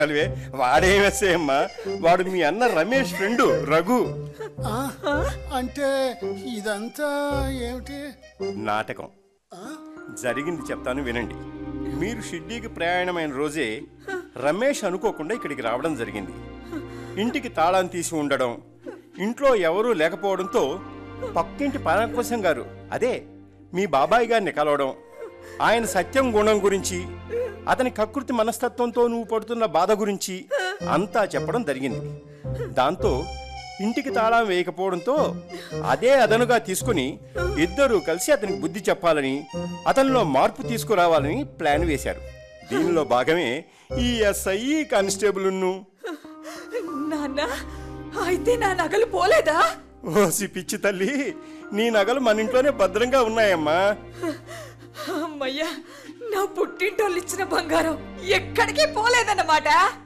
అలివే వాడేమేసే అమ్మా వాడు మీ అన్న రమేష్ ఫ్రెండు రఘు ఆ, అంటే ఇదంతా ఏమిటి నాటకం జరిగింది చెప్తాను వినండి మీరు షిడ్డీకి ప్రయాణమైన రోజే రమేష్ అనుకోకుండా ఇక్కడికి రావడం జరిగింది ఇంటికి తాళం తీసి ఉండడం ఇంట్లో ఎవరూ లేకపోవడంతో పక్కింటి పరాంకుశం గారు అదే మీ బాబాయ్ గారిని కలవడం ఆయన సత్యం గుణం గురించి అతని కకృతి మనస్తత్వంతో నువ్వు పడుతున్న బాధ గురించి అంతా చెప్పడం జరిగింది దాంతో ఇంటికి తాళం వేయకపోవడంతో అదే అదనుగా తీసుకుని ఇద్దరూ కలిసి అతనికి బుద్ధి చెప్పాలని అతనిలో మార్పు తీసుకురావాలని ప్లాన్ వేశారు దీనిలో భాగమే ఈ ఎస్ఐ కానిస్టేబుల్ను నాన్న అయితే నా నగలు పోలేదా ఓసి పిచ్చి తల్లి నీ నగలు మన ఇంట్లోనే భద్రంగా ఉన్నాయమ్మా అమ్మయ్యా నా పుట్టింటోళ్ళు ఇచ్చిన బంగారం ఎక్కడికి పోలేదన్నమాట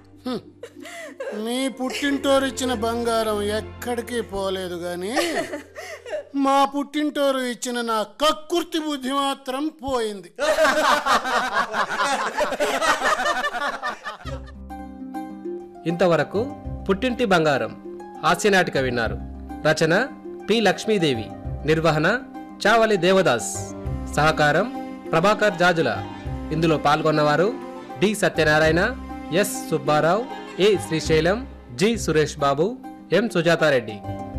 మీ పుట్టింటోరు ఇచ్చిన బంగారం ఎక్కడికి పోలేదు గాని మా పుట్టింటోరు ఇచ్చిన నా కక్కుర్తి బుద్ధి మాత్రం పోయింది ఇంతవరకు పుట్టింటి బంగారం హాస్యనాటిక విన్నారు రచన పి లక్ష్మీదేవి నిర్వహణ చావలి దేవదాస్ సహకారం ప్రభాకర్ జాజుల ఇందులో పాల్గొన్నవారు D Satyanarayana S Subbarao A Srisailam G Suresh Babu M Sujatha Reddy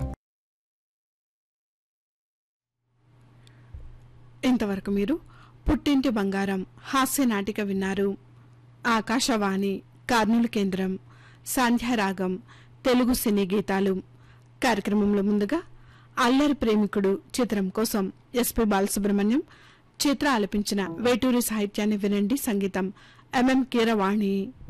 ఇంతవరకు మీరు పుట్టింటి బంగారం హాస్య నాటిక విన్నారు ఆకాశవాణి కర్నూలు కేంద్రం సంధ్యారాగం తెలుగు సినీ గీతాలు కార్యక్రమంలో ముందుగా అల్లరి ప్రేమికుడు చిత్రం కోసం ఎస్పి బాలసుబ్రహ్మణ్యం చిత్ర ఆలపించిన వేటూరి సాహిత్యాన్ని వినండి సంగీతం ఎంఎం కీరవాణి